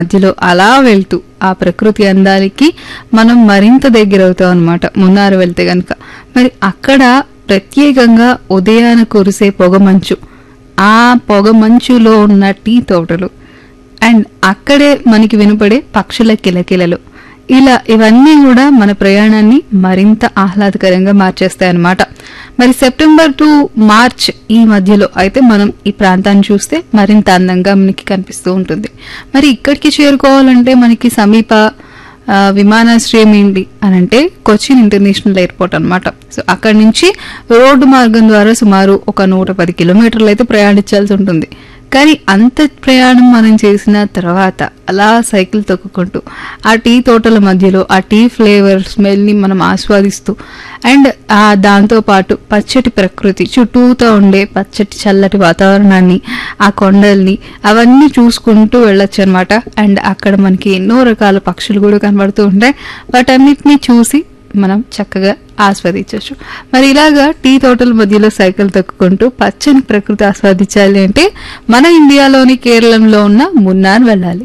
మధ్యలో అలా వెళ్తూ ఆ ప్రకృతి అందానికి మనం మరింత దగ్గర అవుతాం అనమాట మున్నారు వెళ్తే గనక మరి అక్కడ ప్రత్యేకంగా ఉదయాన కురిసే పొగమంచు ఆ పొగమంచులో ఉన్న టీ తోటలు అండ్ అక్కడే మనకి వినపడే పక్షుల కిలకిలలు ఇలా ఇవన్నీ కూడా మన ప్రయాణాన్ని మరింత ఆహ్లాదకరంగా మార్చేస్తాయన్నమాట మరి సెప్టెంబర్ టు మార్చ్ ఈ మధ్యలో అయితే మనం ఈ ప్రాంతాన్ని చూస్తే మరింత అందంగా మనకి కనిపిస్తూ ఉంటుంది మరి ఇక్కడికి చేరుకోవాలంటే మనకి సమీప ఆ, విమానాశ్రయం ఏంటి అని అంటే కొచ్చిన్ ఇంటర్నేషనల్ ఎయిర్పోర్ట్ అన్నమాట సో అక్కడి నుంచి రోడ్డు మార్గం ద్వారా సుమారు ఒక నూట పది కిలోమీటర్లు అయితే ప్రయాణించాల్సి ఉంటుంది కానీ అంత ప్రయాణం మనం చేసిన తర్వాత అలా సైకిల్ తొక్కుకుంటూ ఆ టీ తోటల మధ్యలో ఆ టీ ఫ్లేవర్ స్మెల్ని మనం ఆస్వాదిస్తూ అండ్ ఆ దాంతో పాటు పచ్చటి ప్రకృతి చుట్టూతో ఉండే పచ్చటి చల్లటి వాతావరణాన్ని ఆ కొండల్ని అవన్నీ చూసుకుంటూ వెళ్ళొచ్చు అనమాట అండ్ అక్కడ మనకి ఎన్నో రకాల పక్షులు కూడా కనబడుతూ ఉంటాయి వాటన్నిటిని చూసి మనం చక్కగా ఆస్వాదించవచ్చు మరి ఇలాగా టీ తోటల మధ్యలో సైకిల్ తొక్కుకుంటూ పచ్చని ప్రకృతి ఆస్వాదించాలి అంటే మన ఇండియాలోని కేరళంలో ఉన్న మున్నార్ వెళ్ళాలి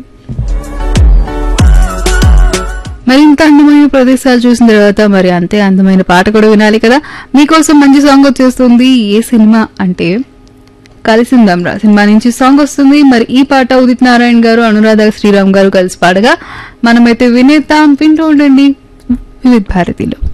మరి ఇంత అందమైన ప్రదేశాలు చూసిన తర్వాత మరి అంతే అందమైన పాట కూడా వినాలి కదా మీకోసం మంచి సాంగ్ వచ్చేస్తుంది ఏ సినిమా అంటే కలిసిందాం రా సినిమా నుంచి సాంగ్ వస్తుంది మరి ఈ పాట ఉదిత్ నారాయణ గారు అనురాధ శ్రీరామ్ గారు కలిసి పాడగా మనమైతే వినేద్దాం వింటూ ఉండండి వివిధ భారతిలో